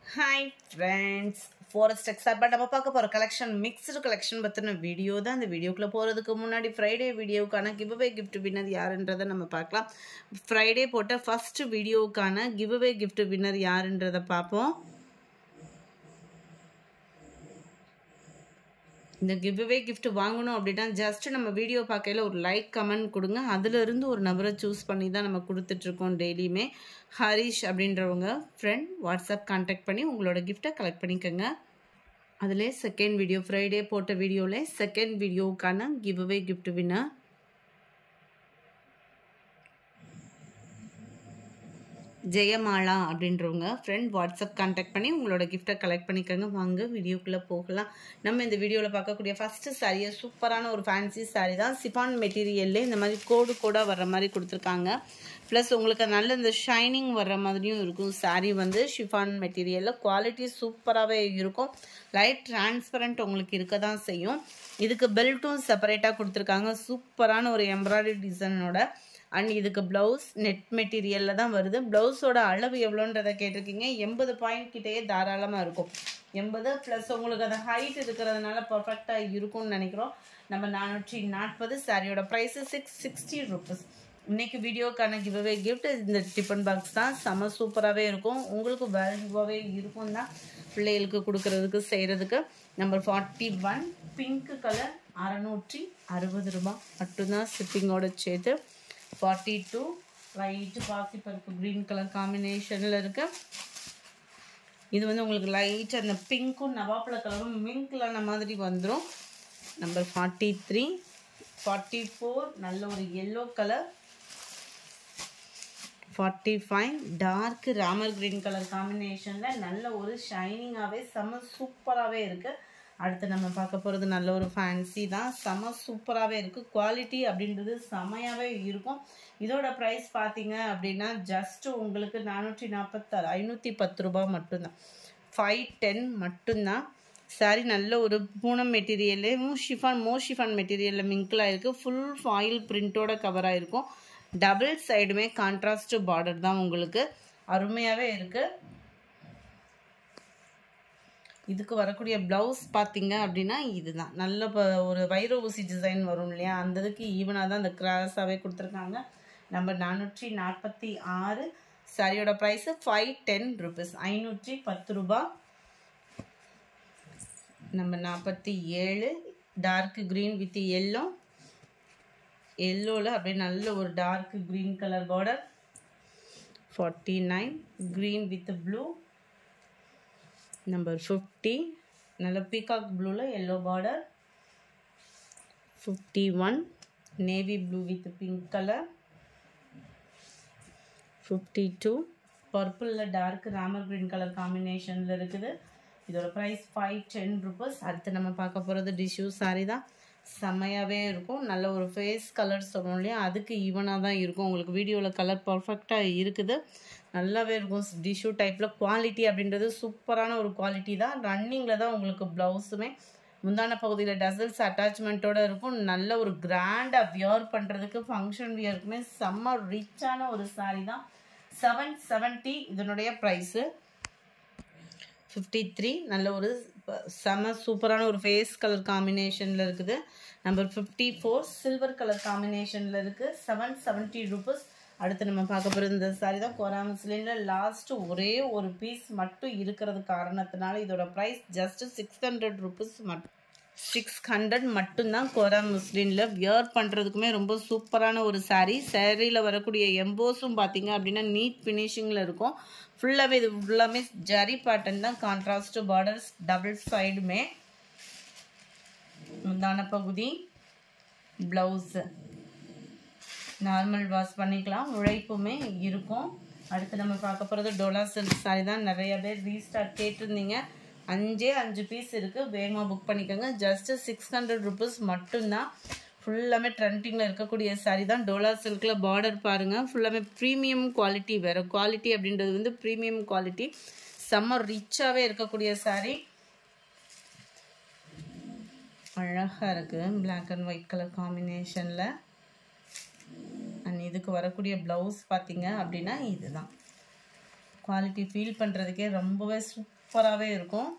hi friends forest exact but நம்ம பார்க்க போகிற கலெக்ஷன் மிக்ஸ்டு கலெக்ஷன் பற்றின வீடியோ தான் அந்த வீடியோக்குள்ளே போகிறதுக்கு முன்னாடி ஃப்ரைடே வீடியோவுக்கான கிவ்அவே கிஃப்ட் வின்னர் யாருன்றதை நம்ம பார்க்கலாம் ஃப்ரைடே போட்ட ஃபர்ஸ்ட் வீடியோவுக்கான கிவ்அவே கிஃப்ட் வின்னர் யாருன்றதை பார்ப்போம் இந்த கிவ்அவே gift வாங்கணும் அப்படின்னா ஜஸ்ட் நம்ம வீடியோ பார்க்கையில ஒரு லைக் கமெண்ட் கொடுங்க அதுலேருந்து ஒரு நபரை சூஸ் பண்ணி தான் நம்ம கொடுத்துட்ருக்கோம் டெய்லியுமே ஹரிஷ் அப்படின்றவங்க ஃப்ரெண்ட் வாட்ஸ்அப் கான்டாக்ட் பண்ணி உங்களோட கிஃப்ட்டை கலெக்ட் பண்ணிக்கோங்க அதில் செகண்ட் வீடியோ ஃப்ரைடே போட்ட வீடியோவில் செகண்ட் வீடியோவுக்கான கிவ்அவே gift வின்னர் ஜெயமாலா அப்படின்றவங்க ஃப்ரெண்ட் வாட்ஸ்அப் கான்டாக்ட் பண்ணி உங்களோட கிஃப்ட்டை கலெக்ட் பண்ணிக்கோங்க வாங்க வீடியோக்குள்ளே போகலாம் நம்ம இந்த வீடியோவில் பார்க்கக்கூடிய ஃபஸ்ட்டு சாரியை சூப்பரான ஒரு ஃபேன்சி சாரீ தான் சிஃபான் மெட்டீரியல்லே இந்த மாதிரி கோடு கோடாக வர்ற மாதிரி கொடுத்துருக்காங்க ப்ளஸ் உங்களுக்கு நல்ல இந்த ஷைனிங் வர்ற மாதிரியும் இருக்கும் சாரீ வந்து ஷிஃபான் மெட்டீரியலில் குவாலிட்டி சூப்பராகவே இருக்கும் லைட் டிரான்ஸ்பரண்ட் உங்களுக்கு இருக்க தான் செய்யும் இதுக்கு பெல்ட்டும் செப்பரேட்டாக கொடுத்துருக்காங்க சூப்பரான ஒரு எம்ப்ராய்டரி டிசைனோட அண்ட் இதுக்கு ப்ளவுஸ் நெட் மெட்டீரியலில் தான் வருது ப்ளவுஸோட அளவு எவ்வளோன்றதை கேட்டிருக்கீங்க எண்பது பாயிண்ட் கிட்டேயே தாராளமாக இருக்கும் எண்பது ப்ளஸ் உங்களுக்கு அந்த ஹைட் இருக்கிறதுனால பர்ஃபெக்டாக இருக்கும்னு நினைக்கிறோம் நம்ம நானூற்றி நாற்பது சாரியோட ப்ரைஸு சிக்ஸ் சிக்ஸ்டி ருபீஸ் இன்னைக்கு வீடியோக்கான கிவ்அவே கிஃப்ட் இந்த டிஃபன் பாக்ஸ் தான் செம சூப்பராகவே இருக்கும் உங்களுக்கு வேல்யூவாகவே இருக்கும் தான் பிள்ளைகளுக்கு கொடுக்கறதுக்கு செய்கிறதுக்கு number forty one pink colour அறநூற்றி அறுபது ரூபாய் மட்டும்தான் ஷிப்பிங்கோட சேர்த்து ஃபார்ட்டி டூ லைட்டு பாசிப்பருப்பு க்ரீன் கலர் காம்பினேஷனில் இருக்கு இது வந்து உங்களுக்கு லைட் அந்த பிங்க்கும் நவாப்பழ கலரும் மிங்க்லான மாதிரி வந்துடும் number forty three forty four நல்ல ஒரு yellow colour forty five dark Ramar green colour காம்பினேஷனில் நல்ல ஒரு ஷைனிங்காகவே செம்ம சூப்பராகவே இருக்குது அடுத்து நம்ம பார்க்க போகிறது நல்ல ஒரு ஃபேன்சி தான் செம சூப்பராகவே இருக்குது குவாலிட்டி அப்படின்றது செமையாகவே இருக்கும் இதோட ப்ரைஸ் பார்த்தீங்க அப்படின்னா ஜஸ்ட்டு உங்களுக்கு நானூற்றி நாற்பத்தாறு ஐநூற்றி பத்து ரூபா மட்டும்தான் ஃபைவ் டென் மட்டும்தான் சாரி நல்ல ஒரு பூனம் மெட்டீரியல்லையும் ஷிஃபான் மோ ஷிஃபான் மெட்டீரியலில் மிங்கிளாக இருக்குது ஃபுல் ஃபாயில் பிரிண்ட்டோட கவராக இருக்கும் டபுள் சைடுமே கான்ட்ராஸ்ட் பார்டர் தான் உங்களுக்கு அருமையாகவே இருக்குது இதுக்கு வரக்கூடிய ப்ளவுஸ் பார்த்தீங்க அப்படின்னா இதுதான் நல்ல இப்போ ஒரு வைர ஊசி டிசைன் வரும் இல்லையா அந்த இதுக்கு ஈவனாக தான் அந்த கிராஸாகவே கொடுத்துருக்காங்க நம்பர் நானூற்றி நாற்பத்தி ஆறு சாரியோட ப்ரைஸு ஃபைவ் டென் ருபீஸ் ஐநூற்றி பத்து ரூபா நம்பர் நாற்பத்தி ஏழு டார்க் க்ரீன் வித் எல்லோ எல்லோவில் அப்படியே நல்ல ஒரு dark green colour border forty nine green with blue number fifty நல்ல பீகாக் ப்ளூவில் yellow border fifty one navy blue with pink colour fifty two பர்பிளில் டார்க் ராமர் க்ரீன் கலர் காம்பினேஷனில் இருக்குது இதோட ப்ரைஸ் ஃபைவ் டென் ருபீஸ் அடுத்து நம்ம பார்க்க போகிறது டிஷ்யூ சாரி தான் செம்மையாகவே இருக்கும் நல்ல ஒரு ஃபேஸ் கலர் சொல்லுவோம் இல்லையா அதுக்கு ஈவனாக தான் இருக்கும் உங்களுக்கு வீடியோவில் கலர் பர்ஃபெக்டாக இருக்குது நல்லாவே இருக்கும் டிஷ்யூ டைப்பில் குவாலிட்டி அப்படின்றது சூப்பரான ஒரு குவாலிட்டி தான் ரன்னிங்கில் தான் உங்களுக்கு ப்ளவுஸுமே முந்தான பகுதியில் டசல்ஸ் அட்டாச்மெண்ட்டோடு இருக்கும் நல்ல ஒரு கிராண்டாக வியர் பண்ணுறதுக்கு ஃபங்க்ஷன் வியருக்குமே செம்ம ரிச்சான ஒரு சாரீ தான் செவன் செவன்ட்டி இதனுடைய ப்ரைஸு ஃபிஃப்டி த்ரீ நல்ல ஒரு செம சூப்பரான ஒரு ஃபேஸ் கலர் காம்பினேஷனில் இருக்குது number fifty four silver colour காம்பினேஷனில் இருக்குது செவன் செவன்ட்டி ருபீஸ் அடுத்து நம்ம பார்க்க போகிறது இந்த சாரி தான் கோராம சிலிண்டர் லாஸ்ட்டு ஒரே ஒரு பீஸ் மட்டும் இருக்கிறது காரணத்தினால இதோட price just six hundred rupees மட்டும் சிக்ஸ் ஹண்ட்ரட் மட்டும்தான் கோரா முஸ்லீனில் வியர் பண்ணுறதுக்குமே ரொம்ப சூப்பரான ஒரு சாரீ சேரீயில் வரக்கூடிய எம்போஸும் பார்த்தீங்க அப்படின்னா நீட் ஃபினிஷிங்கில் இருக்கும் ஃபுல்லாகவே இது ஃபுல்லாமே ஜரி பேட்டர்ன் தான் கான்ட்ராஸ்ட் பார்டர்ஸ் டபுள் சைடுமே முந்தான பகுதி ப்ளவுஸு நார்மல் வாஷ் பண்ணிக்கலாம் உழைப்புமே இருக்கும் அடுத்து நம்ம பார்க்க போகிறது டோலா சில்க் சாரி தான் நிறைய பேர் ரீஸ்டார்ட் கேட்டிருந்தீங்க அஞ்சே அஞ்சு பீஸ் இருக்குது வேகமாக புக் பண்ணிக்கோங்க ஜஸ்ட்டு சிக்ஸ் ஹண்ட்ரட் ருபீஸ் மட்டும்தான் ஃபுல்லாமே ட்ரெண்டிங்கில் இருக்கக்கூடிய சாரி தான் டோலா சில்கில் பார்டர் பாருங்கள் ஃபுல்லாமே ப்ரீமியம் குவாலிட்டி வேறு குவாலிட்டி அப்படின்றது வந்து ப்ரீமியம் குவாலிட்டி செம்ம ரிச்சாகவே இருக்கக்கூடிய சாரீ அழகாக இருக்குது பிளாக் அண்ட் ஒயிட் கலர் காம்பினேஷனில் அண்ட் இதுக்கு வரக்கூடிய ப்ளவுஸ் பார்த்தீங்க அப்படின்னா இதுதான் குவாலிட்டி ஃபீல் பண்ணுறதுக்கே ரொம்பவே சூப்பர் சூப்பராகவே இருக்கும்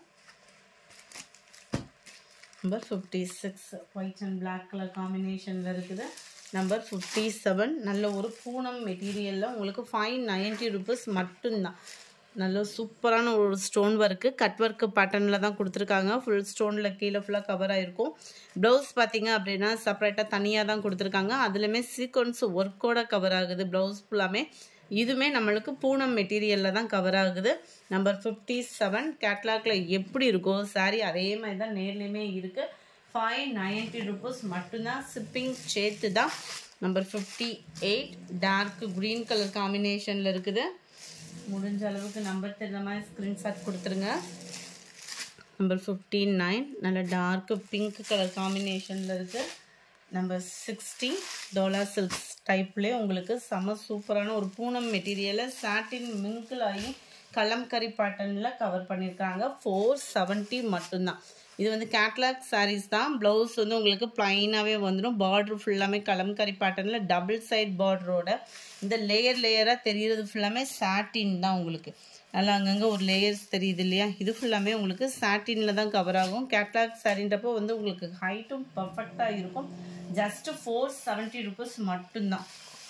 number fifty six white and black colour காம்பினேஷனில் இருக்குது நம்பர் ஃபிஃப்டி செவன் நல்ல ஒரு பூனம் மெட்டீரியலில் உங்களுக்கு ஃபைவ் நைன்ட்டி ருபீஸ் மட்டும்தான் நல்ல சூப்பரான ஒரு ஸ்டோன் ஒர்க்கு கட் ஒர்க்கு பேட்டர்னில் தான் கொடுத்துருக்காங்க ஃபுல் ஸ்டோனில் கீழே ஃபுல்லாக கவர் ஆகிருக்கும் ப்ளவுஸ் பார்த்தீங்க அப்படின்னா செப்பரேட்டாக தனியாக தான் கொடுத்துருக்காங்க அதுலேயுமே சீக்வன்ஸ் ஒர்க்கோட கவர் ஆகுது ப்ளவுஸ் ஃபுல்லாமே இதுவுமே நம்மளுக்கு பூனம் மெட்டீரியலில் தான் கவர் ஆகுது நம்பர் ஃபிஃப்டி செவன் கேட்லாக்ல எப்படி இருக்கோ சாரி அதே மாதிரி தான் நேர்லேயுமே இருக்குது ஃபைவ் நைன்ட்டி ருபீஸ் மட்டும்தான் ஷிப்பிங் சேர்த்து தான் number fifty eight dark green colour காம்பினேஷனில் இருக்குது முடிஞ்ச அளவுக்கு நம்பர் தெரிஞ்ச மாதிரி ஸ்க்ரீன்ஷாட் கொடுத்துருங்க நம்பர் ஃபிஃப்டி நைன் நல்ல டார்க் பிங்க் கலர் காம்பினேஷனில் இருக்குது நம்பர் சிக்ஸ்டி டோலா சில்க்ஸ் டைப்லேயே உங்களுக்கு செம சூப்பரான ஒரு பூனம் மெட்டீரியலை சாட்டின் மிங்கிள் ஆகி கலம்கரி பேட்டர்னில் கவர் பண்ணியிருக்காங்க ஃபோர் செவன்ட்டி மட்டும்தான் இது வந்து கேட்லாக் சாரீஸ் தான் ப்ளவுஸ் வந்து உங்களுக்கு ப்ளைனாகவே வந்துடும் பார்ட்ரு ஃபுல்லாமே கலம்கரி பேட்டர்னில் டபுள் சைட் பார்டரோட இந்த லேயர் லேயராக தெரிகிறது ஃபுல்லாமே சாட்டின் தான் உங்களுக்கு நல்லா அங்கங்கே ஒரு லேயர்ஸ் தெரியுது இல்லையா இது ஃபுல்லாமே உங்களுக்கு சாட்டினில் தான் கவர் ஆகும் கேட்லாக் சாரின்றப்போ வந்து உங்களுக்கு ஹைட்டும் பர்ஃபெக்டாக இருக்கும் ஜஸ்ட்டு ஃபோர் செவன்ட்டி ருபீஸ் மட்டும்தான்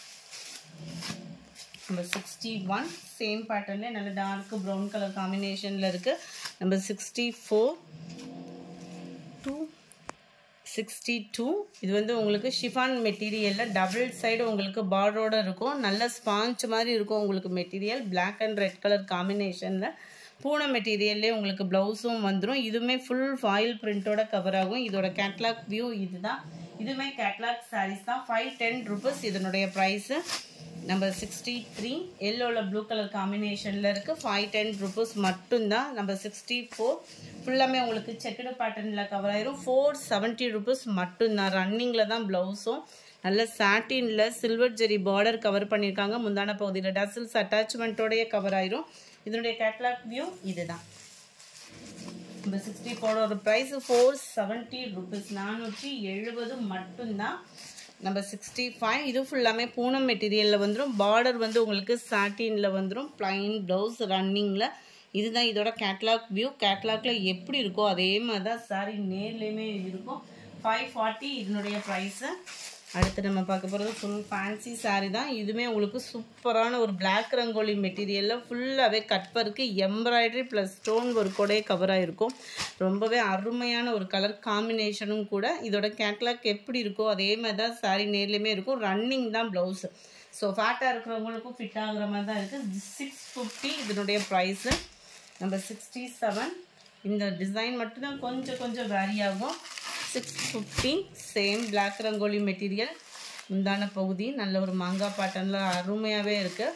நம்பர் சிக்ஸ்டி ஒன் சேம் பேட்டர்ன்லேயே நல்ல டார்க் ப்ரௌன் கலர் காம்பினேஷனில் இருக்குது number sixty four two sixty two இது வந்து உங்களுக்கு ஷிஃபான் மெட்டீரியலில் டபுள் சைடு உங்களுக்கு பார்டரோட இருக்கும் நல்ல ஸ்பாஞ்ச் மாதிரி இருக்கும் உங்களுக்கு material black and red colour காம்பினேஷனில் பூனை மெட்டீரியல்லே உங்களுக்கு ப்ளவுஸும் வந்துடும் இதுவுமே ஃபுல் ஃபாயில் பிரிண்ட்டோட கவர் ஆகும் இதோட கேட்லாக் வியூ இதுதான் இதுவுமே கேட்லாக் சாரீஸ் தான் ஃபைவ் டென் ருபீஸ் இதனுடைய ப்ரைஸு நம்பர் சிக்ஸ்டி த்ரீ எல்லோவில் ப்ளூ கலர் காம்பினேஷனில் இருக்குது ஃபைவ் டென் ருபீஸ் மட்டும்தான் நம்பர் சிக்ஸ்டி ஃபோர் ஃபுல்லாமே உங்களுக்கு செக்குடு பேட்டர்னில் கவர் ஆயிரும் ஃபோர் செவன்ட்டி ருபீஸ் மட்டும்தான் ரன்னிங்கில் தான் ப்ளவுஸும் நல்ல சாட்டினில் சில்வர் ஜெரி பார்டர் கவர் பண்ணியிருக்காங்க முந்தான பகுதியில் டசில்ஸ் அட்டாச்மெண்ட்டோடைய கவர் ஆயிரும் இதனுடைய கேட்லாக் வியூ இதுதான் இந்த சிக்ஸ்டி ஃபோரோட ப்ரைஸ் ஃபோர் செவன்ட்டி ருபீஸ் நானூற்றி எழுபது மட்டும்தான் நம்ம சிக்ஸ்டி ஃபைவ் இது ஃபுல்லாமே பூனம் மெட்டீரியலில் வந்துடும் பார்டர் வந்து உங்களுக்கு சாட்டினில் வந்துடும் ப்ளைன் ப்ளவுஸ் ரன்னிங்கில் இதுதான் இதோட கேட்லாக் வியூ கேட்லாக்ல எப்படி இருக்கோ அதே மாதிரி தான் சாரி நேர்லேயுமே இருக்கும் ஃபைவ் ஃபார்ட்டி இதனுடைய ப்ரைஸு அடுத்து நம்ம பார்க்க போகிறது ஃபுல் ஃபேன்சி சாரீ தான் இதுவுமே உங்களுக்கு சூப்பரான ஒரு பிளாக் ரங்கோலி மெட்டீரியலில் ஃபுல்லாகவே cut work embroidery plus stone ஒர்க்கோடய கவர் ஆகிருக்கும் ரொம்பவே அருமையான ஒரு கலர் காம்பினேஷனும் கூட இதோட கேட்லாக் எப்படி இருக்கோ அதே மாதிரி தான் சாரீ நேர்லேயுமே இருக்கும் ரன்னிங் தான் ப்ளவுஸு ஸோ ஃபேட்டாக இருக்கிறவங்களுக்கும் ஃபிட் ஆகுற மாதிரி தான் இருக்குது சிக்ஸ் ஃபிஃப்டி இதனுடைய ப்ரைஸு நம்பர் சிக்ஸ்டி செவன் இந்த டிசைன் மட்டும்தான் கொஞ்சம் கொஞ்சம் வேரி ஆகும் six fifty same black rangoli material முந்தான பகுதி நல்ல ஒரு மாங்காய் பேட்டர்னில் அருமையாகவே இருக்குது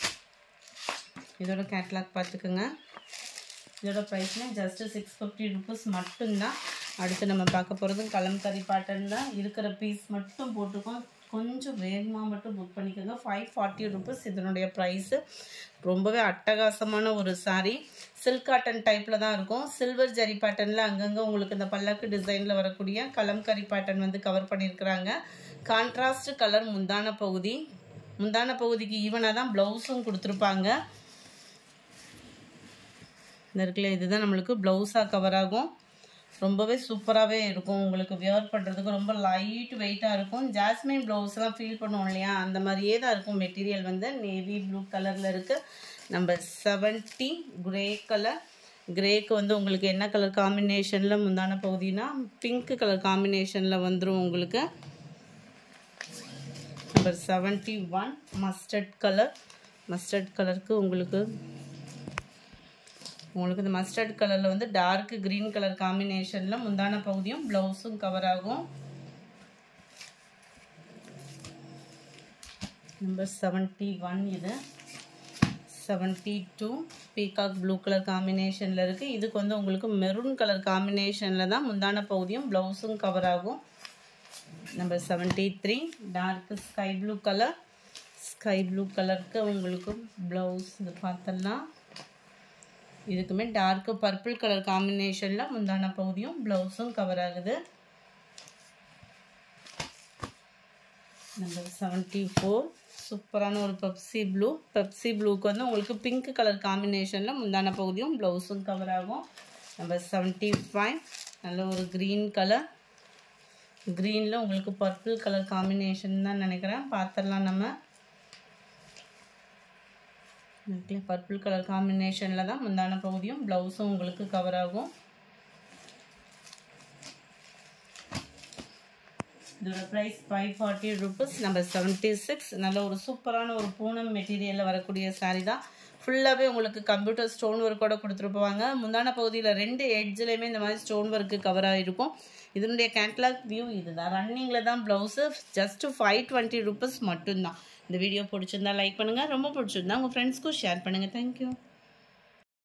இதோட கேட்லாக் பார்த்துக்குங்க இதோட ப்ரைஸ்மே ஜஸ்ட்டு சிக்ஸ் ஃபிஃப்டி ருபீஸ் மட்டும்தான் அடுத்து நம்ம பார்க்க போகிறதும் கலம்கரி பேட்டர்ன் தான் இருக்கிற பீஸ் மட்டும் போட்டிருக்கோம் கொஞ்சம் வேகமாக மட்டும் புக் பண்ணிக்கோங்க ஃபைவ் ஃபார்ட்டி ருபீஸ் இதனுடைய ப்ரைஸு ரொம்பவே அட்டகாசமான ஒரு சாரீ சில்க் காட்டன் டைப்பில் தான் இருக்கும் சில்வர் ஜரி பேட்டர்னில் அங்கங்கே உங்களுக்கு இந்த பல்லக்கு டிசைனில் வரக்கூடிய கலம்கரி பேட்டர்ன் வந்து கவர் பண்ணியிருக்கிறாங்க கான்ட்ராஸ்ட் கலர் முந்தான பகுதி முந்தான பகுதிக்கு ஈவனாக தான் ப்ளவுஸும் கொடுத்துருப்பாங்க இந்த இருக்குல்ல இதுதான் நம்மளுக்கு ப்ளவுஸாக கவர் ஆகும் ரொம்பவே சூப்பராகவே இருக்கும் உங்களுக்கு வியர் பண்ணுறதுக்கு ரொம்ப லைட் வெயிட்டாக இருக்கும் ஜாஸ்மின் ப்ளவுஸ்லாம் ஃபீல் பண்ணுவோம் இல்லையா அந்த மாதிரியே தான் இருக்கும் மெட்டீரியல் வந்து நேவி ப்ளூ கலரில் இருக்குது நம்பர் செவன்ட்டி கிரே கலர் கிரேக்கு வந்து உங்களுக்கு என்ன கலர் காம்பினேஷனில் முந்தான பகுதினா பிங்க் கலர் காம்பினேஷனில் வந்துடும் உங்களுக்கு number seventy one mustard colour mustard கலருக்கு உங்களுக்கு உங்களுக்கு இந்த மஸ்டர்ட் கலரில் வந்து டார்க் க்ரீன் கலர் காம்பினேஷனில் முந்தான பகுதியும் ப்ளவுஸும் கவர் ஆகும் நம்பர் செவன்ட்டி ஒன் இது seventy two peacock blue colour காம்பினேஷனில் இருக்குது இதுக்கு வந்து உங்களுக்கு மெரூன் கலர் காம்பினேஷனில் தான் முந்தான பகுதியும் ப்ளவுஸும் கவர் ஆகும் number seventy three dark sky blue colour sky blue கலருக்கு உங்களுக்கு ப்ளவுஸ் இது பார்த்தலாம் இதுக்குமே டார்க்கு பர்பிள் கலர் காம்பினேஷனில் முந்தான பகுதியும் ப்ளவுஸும் கவர் ஆகுது நம்பர் செவன்ட்டி ஃபோர் சூப்பரான ஒரு பெப்சி ப்ளூ பெப்சி ப்ளூக்கு வந்து உங்களுக்கு பிங்க் கலர் காம்பினேஷனில் முந்தான பகுதியும் ப்ளவுஸும் கவர் ஆகும் நம்பர் செவன்ட்டி ஃபைவ் நல்ல ஒரு க்ரீன் கலர் க்ரீனில் உங்களுக்கு பர்பிள் கலர் காம்பினேஷன் தான் நினைக்கிறேன் பார்த்துடலாம் நம்ம பர்பிள் கலர் காம்பினேஷனில் தான் முந்தான பகுதியும் ப்ளவுஸும் உங்களுக்கு கவர் ஆகும் இதோட price five forty rupees number seventy six நல்ல ஒரு சூப்பரான ஒரு பூனம் மெட்டீரியலில் வரக்கூடிய சாரீ தான் ஃபுல்லாகவே உங்களுக்கு கம்ப்யூட்டர் ஸ்டோன் ஒர்க்கோட கொடுத்துருப்பாங்க முந்தான பகுதியில் ரெண்டு எட்ஜ்லேயுமே இந்த மாதிரி ஸ்டோன் ஒர்க்கு கவர் ஆகிருக்கும் இதனுடைய கேட்லாக் வியூ இதுதான் ரன்னிங்கில் தான் blouse just five twenty rupees மட்டும்தான் இந்த வீடியோ பிடிச்சிருந்தா லைக் பண்ணுங்கள் ரொம்ப பிடிச்சிருந்தா உங்கள் ஃப்ரெண்ட்ஸ்க்கும் ஷேர் பண்ணுங்கள் தேங்க்யூ